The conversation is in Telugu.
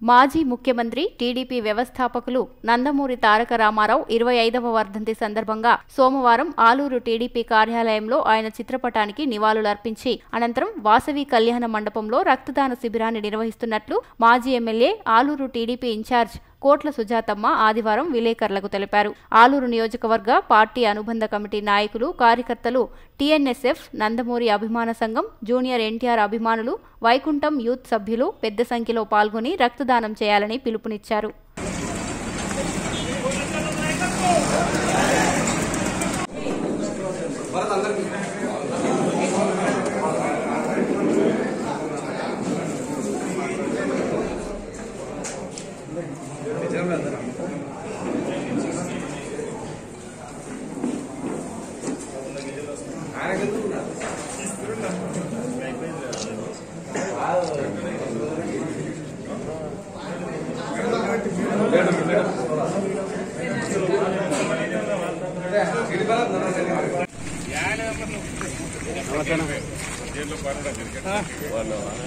మాజీ ముఖ్యమంత్రి టీడీపీ వ్యవస్థాపకులు నందమూరి తారక రామారావు ఇరవై ఐదవ వర్ధంతి సందర్భంగా సోమవారం ఆలూరు టీడీపీ కార్యాలయంలో ఆయన చిత్రపటానికి నివాళులర్పించి అనంతరం వాసవి కళ్యాణ మండపంలో రక్తదాన శిబిరాన్ని నిర్వహిస్తున్నట్లు మాజీ ఎమ్మెల్యే ఆలూరు టీడీపీ ఇన్ఛార్జ్ కోట్ల సుజాతమ్మ ఆదివారం విలేకరులకు తెలిపారు ఆలూరు నియోజకవర్గ పార్టీ అనుబంధ కమిటీ నాయకులు కార్యకర్తలు టీఎన్ఎస్ఎఫ్ నందమూరి అభిమాన సంఘం జూనియర్ ఎన్టీఆర్ అభిమానులు వైకుంఠం యూత్ సభ్యులు పెద్ద సంఖ్యలో పాల్గొని రక్తదానం చేయాలని పిలుపునిచ్చారు